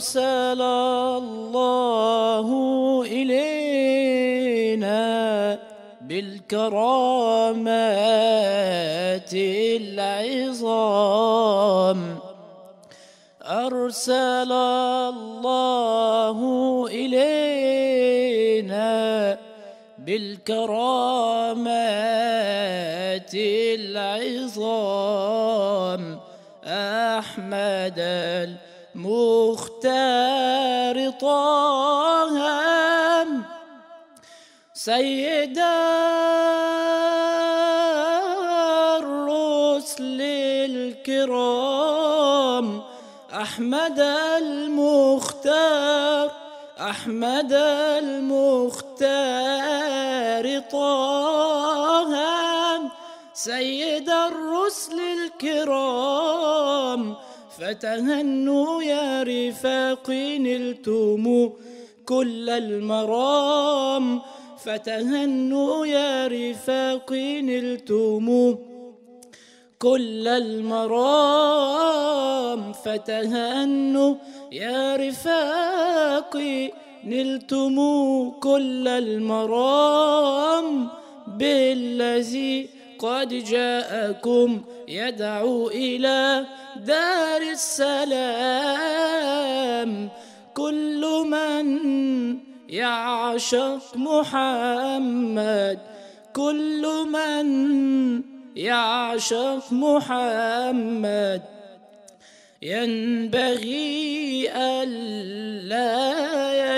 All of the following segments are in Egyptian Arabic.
أرسل الله إلينا بالكرامات العظام أرسل الله إلينا بالكرامات العظام أحمد المختار طه سيد الرسل الكرام أحمد المختار أحمد المختار طه سيد الرسل الكرام فتهنوا يا رفاقي نلتم كل المرام فتهنوا يا رفاقي نلتم كل المرام فتهنوا يا رفاقي نلتم كل المرام بالذي قد جاءكم يدعو إلى دار السلام كل من يعشق محمد كل من يعشق محمد ينبغي ألا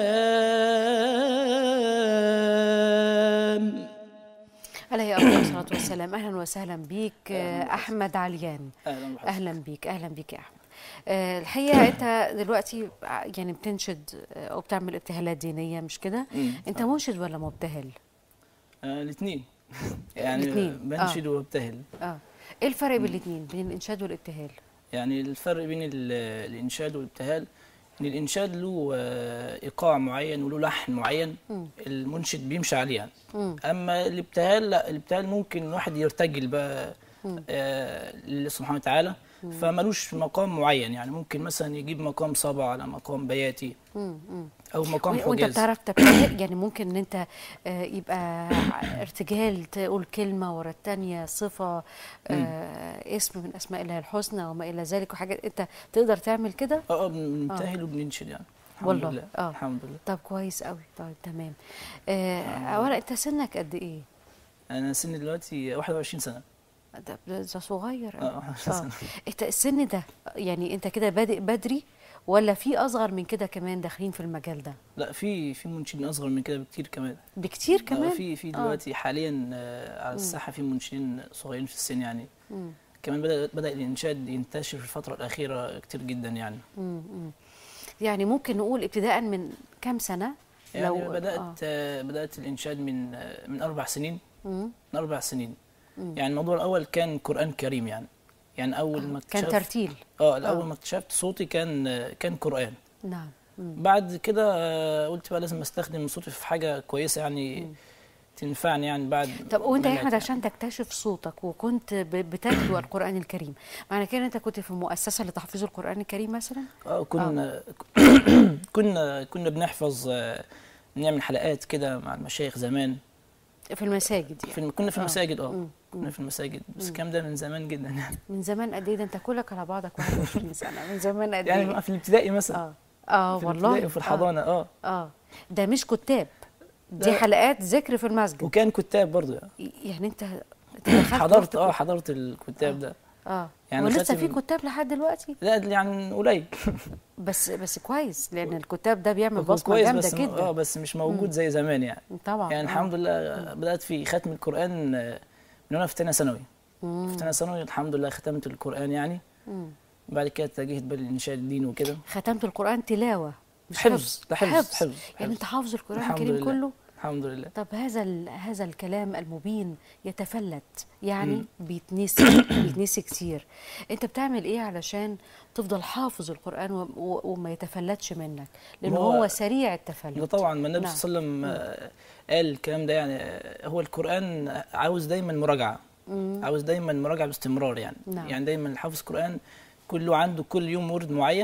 ينام عليه أفضل الصلاة والسلام أهلا وسهلا بيك أحمد عليان أهلا بحضرتك. أهلا بيك أهلا بيك يا أحمد آه، الحقيقة أنت دلوقتي ع- يعني بتنشد آه، أو بتعمل ابتهالات دينية مش كده؟ مم. أنت منشد ولا مبتهل؟ آه الاثنين يعني الاتنين. بنشد وابتهل اه ايه الفرق بين الاثنين بين الانشاد والابتهال يعني الفرق بين ال- الإنشاد والابتهال إن الإنشاد له آه، إيقاع معين وله لحن معين مم. المنشد بيمشي عليه يعني مم. أما الابتهال لا الابتهال ممكن الواحد يرتجل بقى آه لله سبحانه وتعالى فملوش مقام معين يعني ممكن مثلا يجيب مقام صبا على مقام بياتي مم. مم. أو مقام و- وانت حجاز بتعرف تبتهل يعني ممكن ان انت آه، يبقى ارتجال تقول كلمه ورا الثانيه صفه آه، اسم من اسماء الله الحسنى وما الى ذلك وحاجات انت تقدر تعمل كده اه بنبتهل وبننشد يعني الحمد والله، لله آه. الحمد لله طب كويس قوي طيب تمام آه، اولا انت سنك قد ايه أنا سني دلوقتي 21 سنة ده ده صغير اه قوي 21 سنة انت السن ده يعني انت كده بادئ بدري ولا في اصغر من كده كمان داخلين في المجال ده لا في في منشدين أصغر من كده بكتير كمان بكتير آه، كمان في في دلوقتي حاليا آه، على الساحه في منشدين صغيرين في السن يعني مم. كمان بدا بدا الانشاد ينتشر في الفتره الاخيره كتير جدا يعني مم. مم. يعني ممكن نقول ابتداء من كام سنه يعني بدات آه. آه. بدات الانشاد من آه، من اربع سنين مم. من اربع سنين يعني الموضوع الاول كان قران كريم يعني يعني اول ما كان اكتشفت ترتيل اه الاول آه. ما اكتشفت صوتي كان آه، كان قران نعم مم. بعد كده آه، قلت بقى لازم استخدم صوتي في حاجه كويسه يعني تنفعني يعني بعد طب وانت ما يا احمد مات عشان تكتشف صوتك وكنت ب- بتتلو القران الكريم معنى كده انت كنت في مؤسسه لتحفيظ القران الكريم مثلا اه كنا كنا كنا بنحفظ آه، نعمل حلقات كده مع المشايخ زمان في المساجد يعني في الم- كنا في آه. المساجد اه مم. كنا في المساجد بس الكلام ده من زمان جدا يعني من زمان قد ايه ده انت كلك على بعضك 21 سنه من زمان قد ايه يعني في الابتدائي مثلا اه اه في والله الابتدائي وفي الحضانه اه اه, آه. ده مش كتاب دي لا. حلقات ذكر في المسجد وكان كتاب برضه يعني. يعني انت انت دخلت حضرت رحت اه كت- حضرت الكتاب ده اه يعني ولسه في خاتم- كتاب لحد دلوقتي لا يعني قليل بس بس كويس لان الكتاب ده بيعمل هو بصمه كويس جامده بس م- جدا اه بس مش موجود زي زمان يعني طبعا يعني آه. الحمد لله بدات في ختم القران آه، من وانا في ثانيه ثانوي في ثانيه ثانوي الحمد لله ختمت القران يعني مم. بعد كده اتجهت بقى للانشاد الدين وكده ختمت القران تلاوه مش حفظ ده حفظ حفظ, يعني حفظ. انت حافظ القران الحمد الكريم لله. كله الحمد لله طب هذا ال- هذا الكلام المبين يتفلت يعني بيتنسي بيتنسي كتير انت بتعمل ايه علشان تفضل حافظ القران و- و- وما يتفلتش منك لان هو- هو سريع التفلت ده طبعا ما النبي نعم. صلى الله عليه وسلم آه، قال الكلام ده يعني آه، هو القران عاوز دايما مراجعه عاوز دايما مراجعه باستمرار يعني نعم. يعني دايما الحافظ القران كله عنده كل يوم ورد معين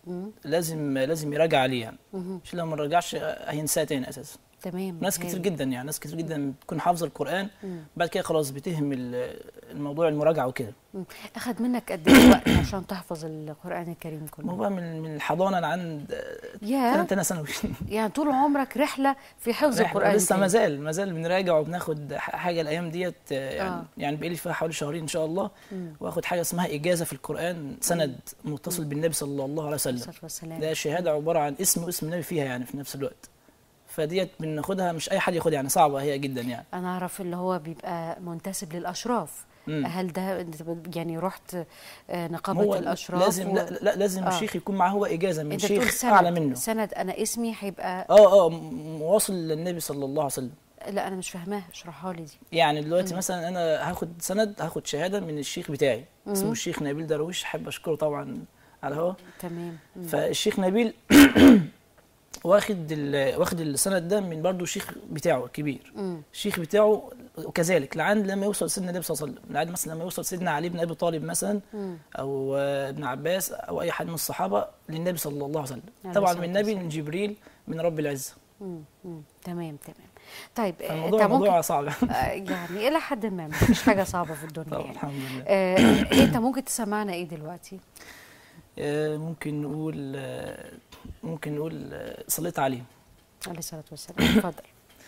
لازم لازم يراجع عليه يعني عشان لو ما رجعش هينساه تاني اساسا تمام ناس كتير هايل. جدا يعني ناس كتير جدا بتكون حافظه القران بعد كده خلاص بتهم ال- الموضوع المراجعه وكده مم. اخد منك قد ايه وقت عشان تحفظ القران الكريم ما كله هو بقى من من الحضانه لعند يا ثانيه ثانوي يعني طول عمرك رحله في حفظ رحلة القران لسه ما الكريم. زال ما زال بنراجع وبناخد ح- حاجه الايام ديت آه، يعني آه. يعني بقالي فيها حوالي شهرين ان شاء الله واخد حاجه اسمها اجازه في القران سند متصل بالنبي صلى الله عليه وسلم الصلاه والسلام ده شهاده عباره عن اسم واسم النبي فيها يعني في نفس الوقت فديت بناخدها مش اي حد ياخدها يعني صعبه هي جدا يعني انا اعرف اللي هو بيبقى منتسب للاشراف مم. هل ده أنت ب- يعني رحت آه، نقابه هو الاشراف لازم و... لا, لا لازم آه. الشيخ يكون معاه هو اجازه من انت بتقول شيخ سند اعلى منه سند انا اسمي هيبقى اه اه م- مواصل للنبي صلى الله عليه وسلم لا انا مش فاهماها اشرحها لي دي يعني دلوقتي مثلا انا هاخد سند هاخد شهاده من الشيخ بتاعي اسمه الشيخ نبيل درويش احب اشكره طبعا على هو تمام مم. فالشيخ نبيل واخد ال- واخد السند ده من برضه الشيخ بتاعه الكبير مم. الشيخ بتاعه وكذلك لعند لما يوصل سيدنا النبي صلى الله عليه وسلم لعند مثلا لما يوصل سيدنا علي بن ابي طالب مثلا مم. او آه، ابن عباس او اي حد من الصحابه للنبي صلى الله عليه وسلم عليه طبعا الصلاة من النبي والسلام. من جبريل من رب العزه مم. مم. تمام تمام طيب آه، فالموضوع انت ممكن موضوع صعب آه، يعني الى حد ما مفيش حاجه صعبه في الدنيا طبعا يعني الحمد لله آه، انت ممكن تسمعنا ايه دلوقتي آه، ممكن نقول آه، ممكن نقول آه، صليت عليه عليه الصلاه والسلام اتفضل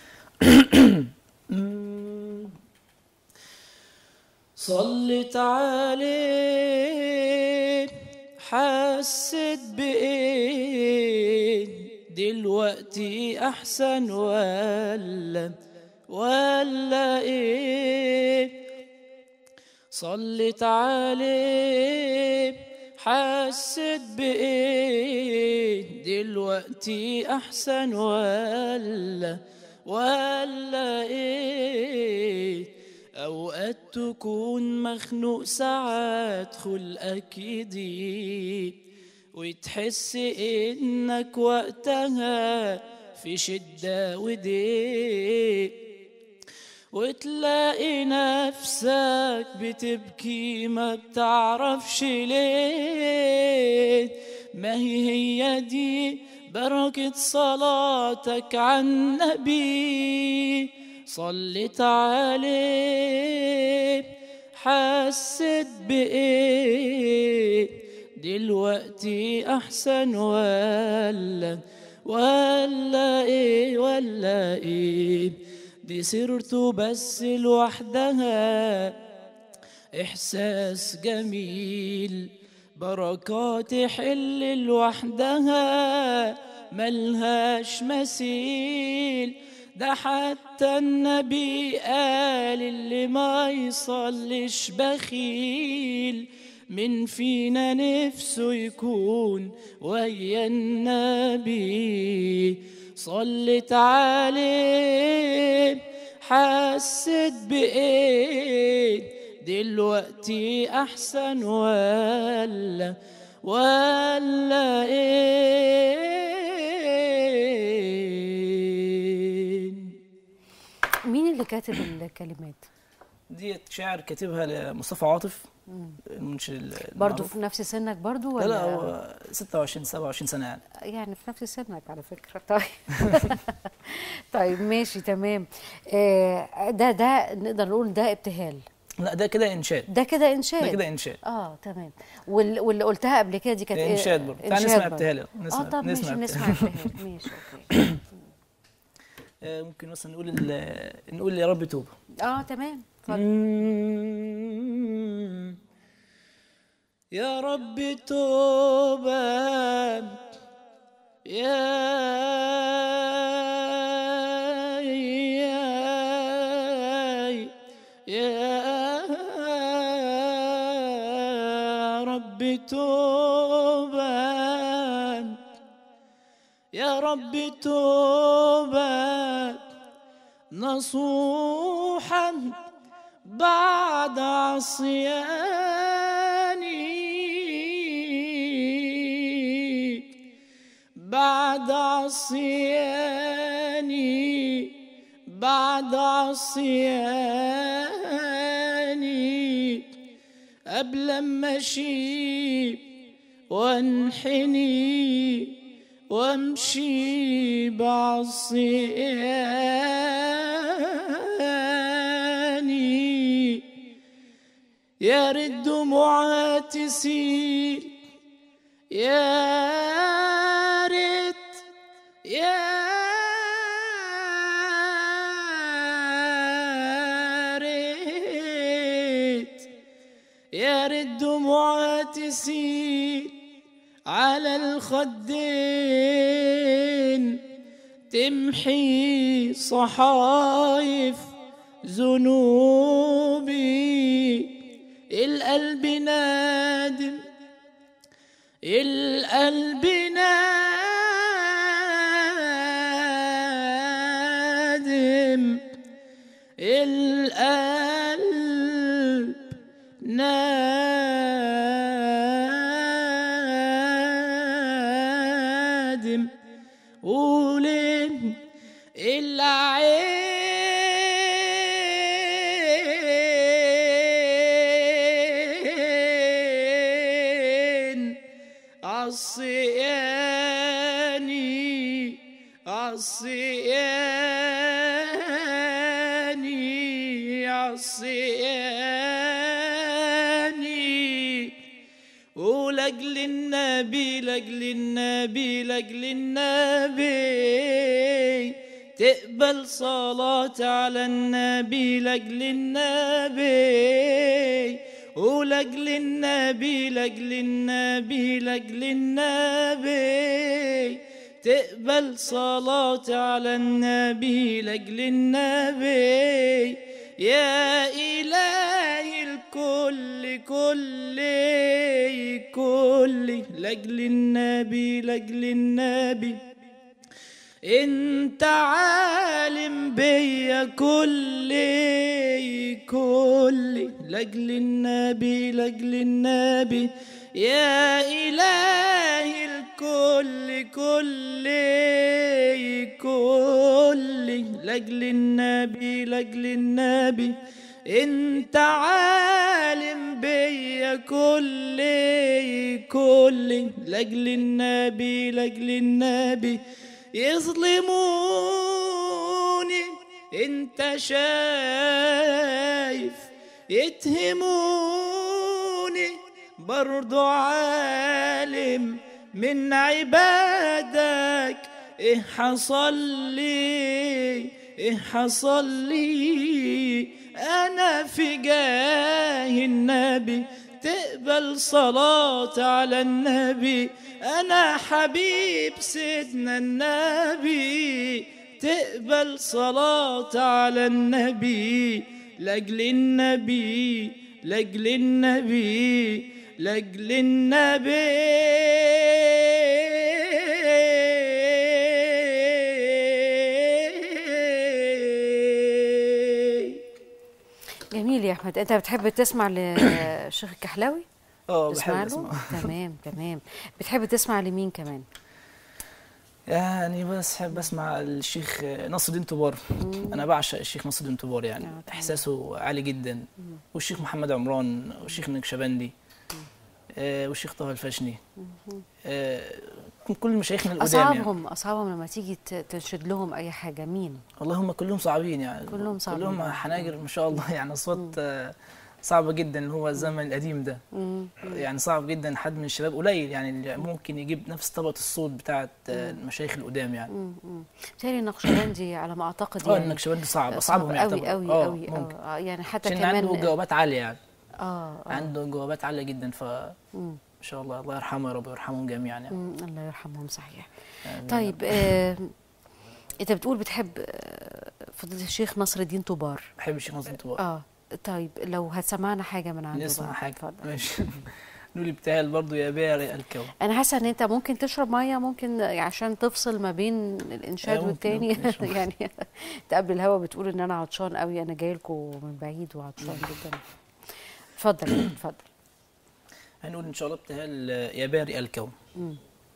صلت عليه حسيت بإيه دلوقتي أحسن ولا ولا إيه صلت عليه حسيت بإيه دلوقتي أحسن ولا ولا إيه أوقات تكون مخنوق ساعات خلقك يضيق وتحس إنك وقتها في شدة وضيق وتلاقي نفسك بتبكي ما بتعرفش ليه ما هي هي دي بركة صلاتك على النبي صلت عليه حسيت بإيه دلوقتي أحسن ولا ولا إيه ولا إيه دي سيرته بس لوحدها إحساس جميل بركات حل لوحدها ملهاش مثيل ده حتى النبي قال اللي ما يصلش بخيل من فينا نفسه يكون ويا النبي صلت عليه حسيت بإيه دلوقتي أحسن ولا ولا إيه مين اللي كاتب الكلمات ديت شعر كاتبها لمصطفى عاطف المنشد برضو المعروف. في نفس سنك برضو لا ولا لا هو 26 27 سنة يعني يعني في نفس سنك على فكرة طيب طيب ماشي تمام آه، ده ده نقدر نقول ده ابتهال لا ده كده إنشاد ده كده انشاد ده كده إنشاد اه تمام وال- واللي قلتها قبل كده دي كانت إيه؟ إنشاد برضه تعال إنشاد نسمع برضه. ابتهال اه نسمع طب ماشي نسمع نسمع ابتهال. ابتهال ماشي اوكي آه، ممكن مثلا نقول ال- نقول يا رب توبة اه تمام اتفضل مم. يا رب توبة يا يا يا رب توبة يا رب توبة نصوحا بعد عصياني بعد عصياني بعد عصياني قبل ما اشيب وانحني وامشي بعصياني يا ريت دموعها تسيل يا ريت يا ريت يا ريت دموعها تسيل على الخدين تمحي صحايف ذنوبي القلب نادم القلب نادم القلب نادم قولي العين عصياني عصياني عصياني ولاجل النبي لاجل النبي لاجل النبي تقبل صلاة على النبي لاجل النبي ولاجل النبي لاجل النبي لاجل النبي تقبل صلاة على النبي لاجل النبي يا إلهي الكل كل كل لاجل النبي لاجل النبي انت عالم بيا كل كل لاجل النبي لاجل النبي يا إلهي الكل كل كل لاجل النبي لاجل النبي انت عالم بيا كل كل لاجل النبي لاجل النبي يظلموني انت شايف يتهموني برضو عالم من عبادك ايه حصل لي ايه حصل لي انا في جاه النبي تقبل صلاة على النبي أنا حبيب سيدنا النبي تقبل صلاة على النبي لأجل النبي لأجل النبي لأجل النبي جميل يا احمد انت بتحب تسمع للشيخ الكحلاوي اه تسمع بحب له اسمع تمام تمام بتحب تسمع لمين كمان يعني بس حب اسمع الشيخ نصر الدين طبار انا بعشق الشيخ نصر الدين طبار يعني آه، تمام. احساسه عالي جدا والشيخ محمد عمران والشيخ نكشبندي آه والشيخ طه الفاشني آه كل مشايخنا القدام يعني اصعبهم اصعبهم لما تيجي ت- تنشد لهم اي حاجه مين والله هم كلهم صعبين يعني كلهم صعبين. كلهم حناجر ما شاء الله يعني اصوات آه صعبة جدا اللي هو الزمن القديم ده مم. يعني صعب جدا حد من الشباب قليل يعني اللي ممكن يجيب نفس طبقة الصوت بتاعت آه، المشايخ القدام يعني مم. مم. بالتالي النقشبندي على ما اعتقد اه يعني النكشبندي صعب اصعبهم قوي يعتبر قوي آه، قوي ممكن. اه يعني حتى عشان كمان عنده جوابات عالية يعني اه اه عنده جوابات عالية جدا ف مم. ان شاء الله الله يرحمه يا رب ويرحمهم جميعا يعني مم. الله يرحمهم صحيح آمين. طيب آه انت بتقول بتحب آه، فضيله الشيخ نصر الدين طوبار بحب الشيخ نصر الطباع اه طيب لو هتسمعنا حاجه من عنده نسمع بقى، حاجة اتفضل. ماشي نقول بتاعي برضه يا بارئ الكون انا حاسه ان انت ممكن تشرب ميه ممكن عشان تفصل ما بين الانشاد آه، ممكن- والتاني ممكن نشرب. يعني انت قبل الهوا بتقول ان انا عطشان قوي انا جاي لكم من بعيد وعطشان جدا اتفضل اتفضل هنقول ان شاء الله بتاع ال- يا بارئ الكون مم.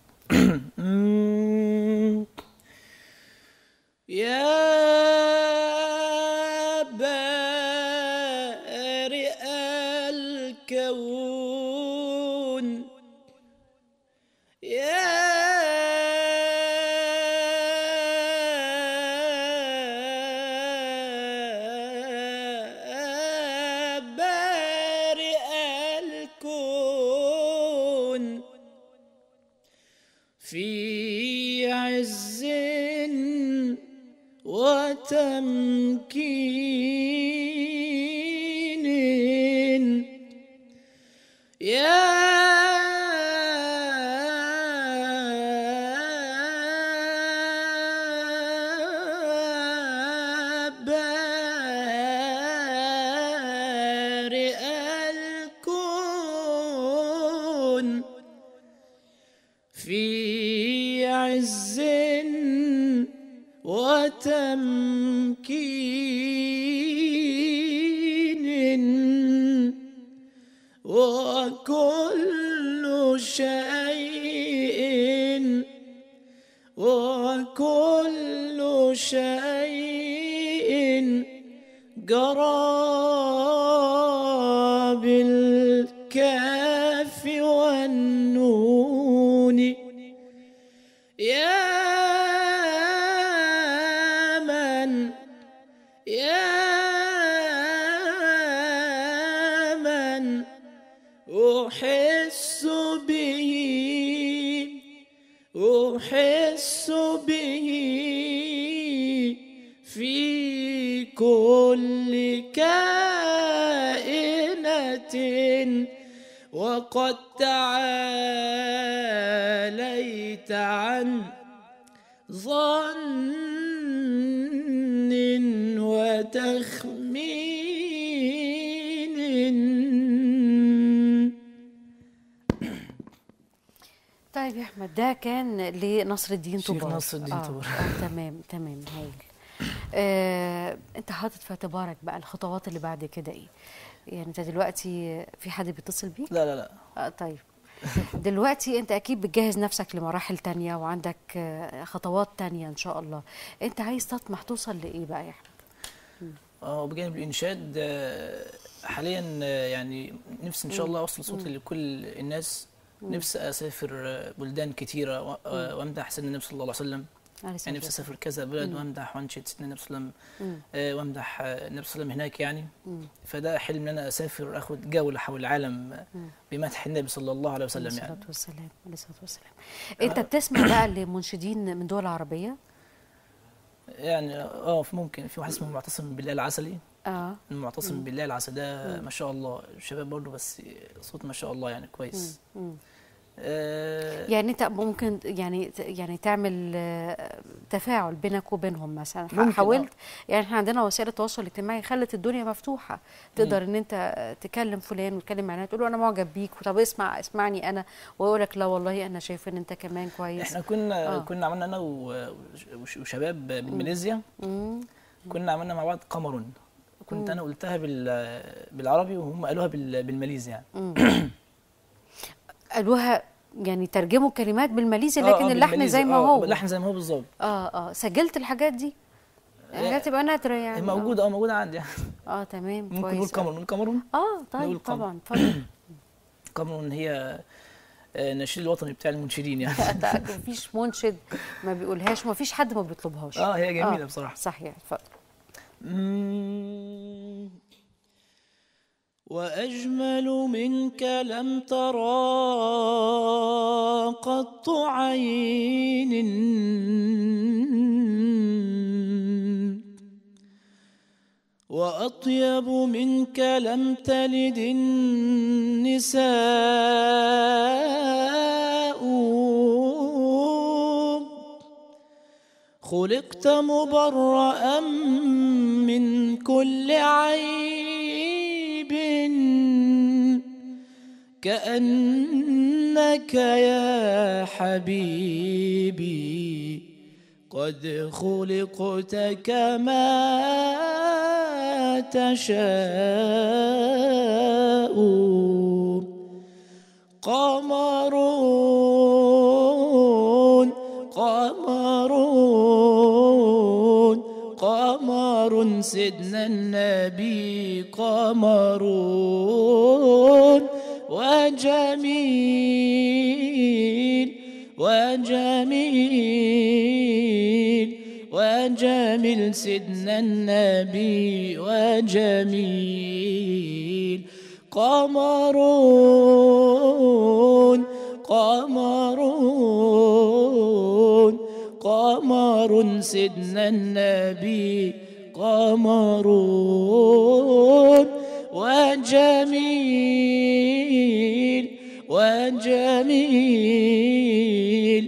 مم. يا بارئ الكون في عز وتمكين يا بارئ الكون في عز وتمكين وكل شيء وكل شيء جرى بالكاف والنون يا من يا من أحس به أحس به في كل كائنة وقد تعاليت عن ظن وتخمين طيب يا احمد ده كان لنصر الدين شيخ طوبار نصر الدين آه. طوبار. آه تمام تمام هايل آه، انت حاطط في اعتبارك بقى الخطوات اللي بعد كده ايه يعني انت دلوقتي في حد بيتصل بيك لا لا لا آه طيب دلوقتي انت اكيد بتجهز نفسك لمراحل تانية وعندك آه، خطوات تانية ان شاء الله انت عايز تطمح توصل لايه بقى يا احمد اه بجانب الانشاد آه، حاليا آه، يعني نفسي ان شاء الله اوصل صوتي لكل الناس نفسي اسافر آه، بلدان كتيره و- آه، وامدح سيدنا النبي صلى الله عليه وسلم عليه الصلاة يعني نفسي اسافر كذا بلد وامدح وانشد سيدنا النبي صلى الله عليه وسلم آه، وامدح آه، النبي صلى الله عليه وسلم هناك يعني فده حلم ان انا اسافر اخد جوله حول العالم آه، بمدح النبي صلى الله عليه عليه وسلم الصلاة يعني والسلام عليه الصلاة والسلام انت بتسمع بقى لمنشدين من دول عربية يعني اه ممكن في واحد اسمه معتصم بالله العسلي اه المعتصم بالله العسل ده ما شاء الله شباب برضه بس صوت ما شاء الله يعني كويس مم. آه يعني انت ممكن يعني يعني تعمل آه، تفاعل بينك وبينهم مثلا ممكن، حاولت يعني احنا عندنا وسائل التواصل الاجتماعي خلت الدنيا مفتوحه تقدر ان انت تكلم فلان وتكلم معاه تقول له انا معجب بيك طب اسمع اسمعني انا ويقول لك لا والله انا شايف ان انت كمان كويس احنا كنا آه. آه. كنا عملنا انا و- وش- وشباب من ماليزيا مم. كنا عملنا مع بعض قمرون كنت انا قلتها بال بالعربي وهم قالوها بال بالماليزي يعني قالوها يعني ترجموا كلمات بالماليزي آه، لكن آه، اللحن بالماليزي. زي ما آه، هو اللحن زي ما هو بالظبط اه اه سجلت الحاجات دي حاجات تبقى نادره يعني هي موجوده اه موجوده عندي يعني اه, آه تمام ممكن نقول كويس قمرون نقول قمرون اه طيب نقول قمر. طبعا اتفضل قمرون هي آه، النشيد الوطني بتاع المنشدين يعني ده مفيش منشد ما بيقولهاش ومفيش حد ما بيطلبهاش اه هي جميله بصراحه صحيح اتفضل مم. وأجمل منك لم ترى قط عين وأطيب منك لم تلد النساء خلقت مبرأ من كل عيب كأنك يا حبيبي قد خلقت كما تشاء قمرون قمرون قمر سيدنا النبي قمرون وجميل وجميل وجميل سيدنا النبي وجميل قمرون قمرون قمر سيدنا النبي قمر وجميل وجميل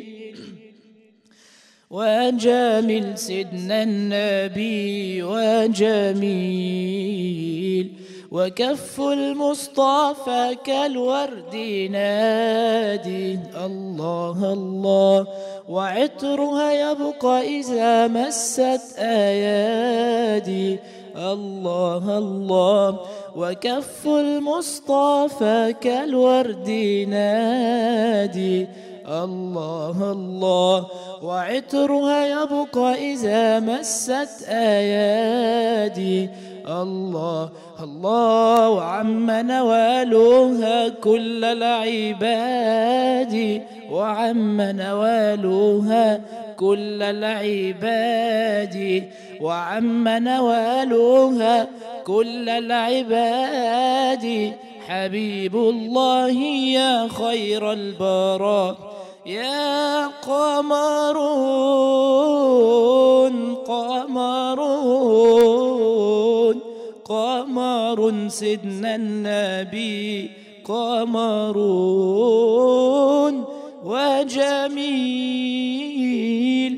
وجميل سيدنا النبي وجميل وكف المصطفى كالورد نادي الله الله وعطرها يبقى إذا مست أيادي الله الله وكف المصطفى كالورد نادي الله الله وعطرها يبقى إذا مست أيادي الله الله وعم نوالها كل العباد وعم نوالها كل العباد وعم نوالها كل العباد حبيب الله يا خير البراء يا قمرون قمرون قمر سيدنا النبي قمرون وجميل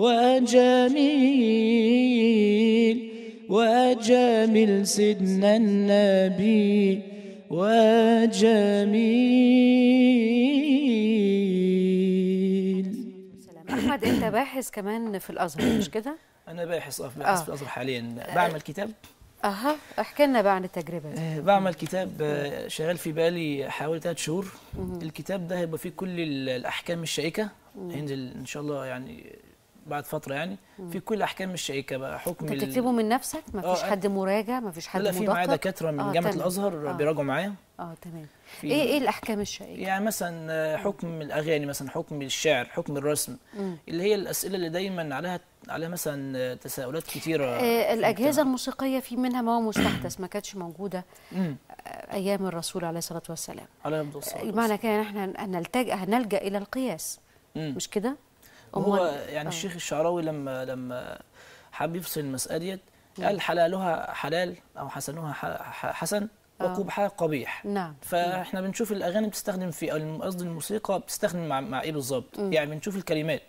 وجميل وجميل سيدنا النبي وجميل سلام احمد انت باحث كمان في الازهر مش كده أنا باحث أه آه. باحث في الأزهر حاليا بعمل كتاب اها احكي لنا بقى عن التجربه دي آه، بعمل كتاب آه، شغال فيه بقالي حوالي ثلاث شهور الكتاب ده هيبقى فيه كل ال- الأحكام الشائكة هينزل إن شاء الله يعني بعد فترة يعني في كل الأحكام الشائكة بقى حكم انت ال- بتكتبه من نفسك ما فيش آه، حد مراجع ما فيش حد لا في معايا مدقق دكاترة من آه، جامعة تمام. الأزهر آه. بيراجعوا معايا اه تمام في- ايه ايه الاحكام الشائكه يعني مثلا آه، حكم الاغاني مثلا حكم الشعر حكم الرسم مم. اللي هي الاسئله اللي دايما عليها عليها مثلا آه، تساؤلات كتيره آه في الاجهزه المجتمع. الموسيقيه في منها ما هو مستحدث ما كانتش موجوده مم. آه، ايام الرسول عليه الصلاه والسلام على أفضل الصلاة معنى كده ان احنا هنلتجئ هنلجا الى القياس مم. مش كده هو أمال- يعني آه. الشيخ الشعراوي لما لما حب يفصل المسألة ديت قال حلالها حلال او حسنها ح- ح- حسن وقبحها قبيح نعم فاحنا بنشوف الاغاني بتستخدم في أو قصدي الموسيقى بتستخدم مع, مع ايه بالظبط يعني بنشوف الكلمات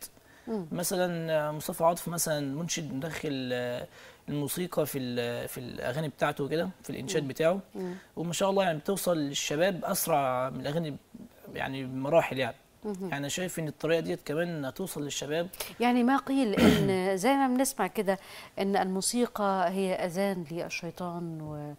مثلا مصطفى عاطف مثلا منشد مدخل آه، الموسيقى في ال- في الاغاني بتاعته كده في الانشاد بتاعه وما شاء الله يعني بتوصل للشباب اسرع من الاغاني يعني بمراحل يعني يعني أنا شايف ان الطريقه ديت كمان هتوصل للشباب يعني ما قيل ان زي ما بنسمع كده ان الموسيقى هي اذان للشيطان و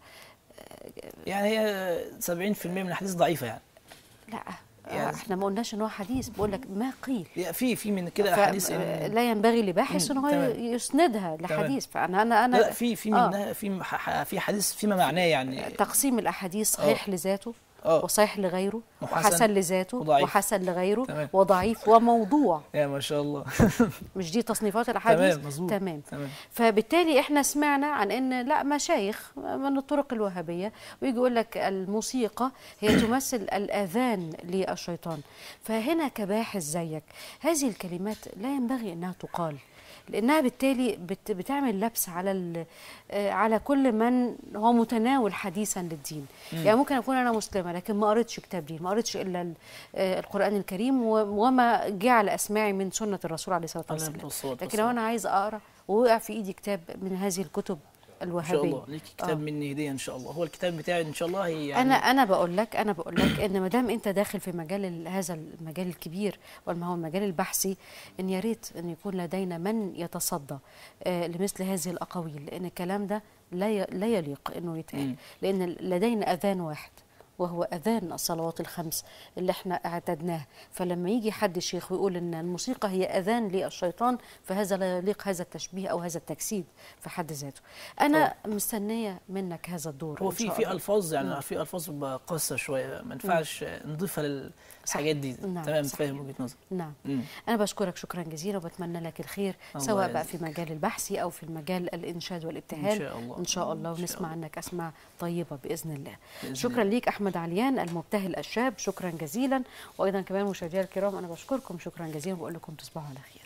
يعني هي 70% من الاحاديث ضعيفه يعني لا يعني- احنا ما قلناش ان هو حديث بقول لك ما قيل يعني في في من كده ف- احاديث إن- لا ينبغي لباحث مم، ان هو تمام. يسندها لحديث فانا انا انا لا لا في في آه. منها في ح- ح- في حديث فيما معناه يعني تقسيم الاحاديث صحيح لذاته اه وصحيح لغيره وحسن وحسن لذاته وضعيف. وحسن لغيره تمام. وضعيف وموضوع يا ما شاء الله مش دي تصنيفات الاحاديث تمام مظبوط تمام تمام فبالتالي احنا سمعنا عن ان لا مشايخ من الطرق الوهابيه ويجي يقول لك الموسيقى هي تمثل الاذان للشيطان فهنا كباحث زيك هذه الكلمات لا ينبغي انها تقال لانها بالتالي بت بتعمل لبس على ال- آه، على كل من هو متناول حديثا للدين يعني ممكن اكون انا مسلمه لكن ما قريتش كتاب دين ما قريتش الا ال- آه، القران الكريم و- وما جه على اسماعي من سنه الرسول عليه الصلاه عليه والسلام الصلاة لكن لو والسلام. انا عايز اقرا ووقع في ايدي كتاب من هذه الكتب ان شاء الوهابيه الله ليك كتاب مني هديه ان شاء الله هو الكتاب بتاعي ان شاء الله هي يعني انا انا بقول لك انا بقول لك ان ما دام انت داخل في مجال ال- هذا المجال الكبير وما هو المجال البحثي ان يا ريت ان يكون لدينا من يتصدى آه، لمثل هذه الاقاويل لان الكلام ده لا ي- لا يليق انه يتقال مم. لان لدينا اذان واحد وهو اذان الصلوات الخمس اللي احنا اعتدناه فلما يجي حد شيخ ويقول ان الموسيقى هي اذان للشيطان فهذا لا يليق هذا التشبيه او هذا التجسيد في حد ذاته انا مستنيه منك هذا الدور هو إن في شاء في الله. الفاظ يعني في الفاظ بتبقى قاسيه شويه ما ينفعش نضيفها للحاجات دي نعم، تمام صحيح. فاهم وجهه نظر نعم مم. أنا بشكرك شكرا جزيلا وبتمنى لك الخير الله سواء بقى يعزك. في مجال البحثي أو في المجال الإنشاد والابتهال إن شاء الله. إن شاء الله إن شاء ونسمع الله. عنك أسماء طيبة بإذن الله بإذن شكرا ليك أحمد عليان المبتهل الشاب شكرا جزيلا وأيضا كمان مشاهدينا الكرام أنا بشكركم شكرا جزيلا وبقول لكم تصبحوا على خير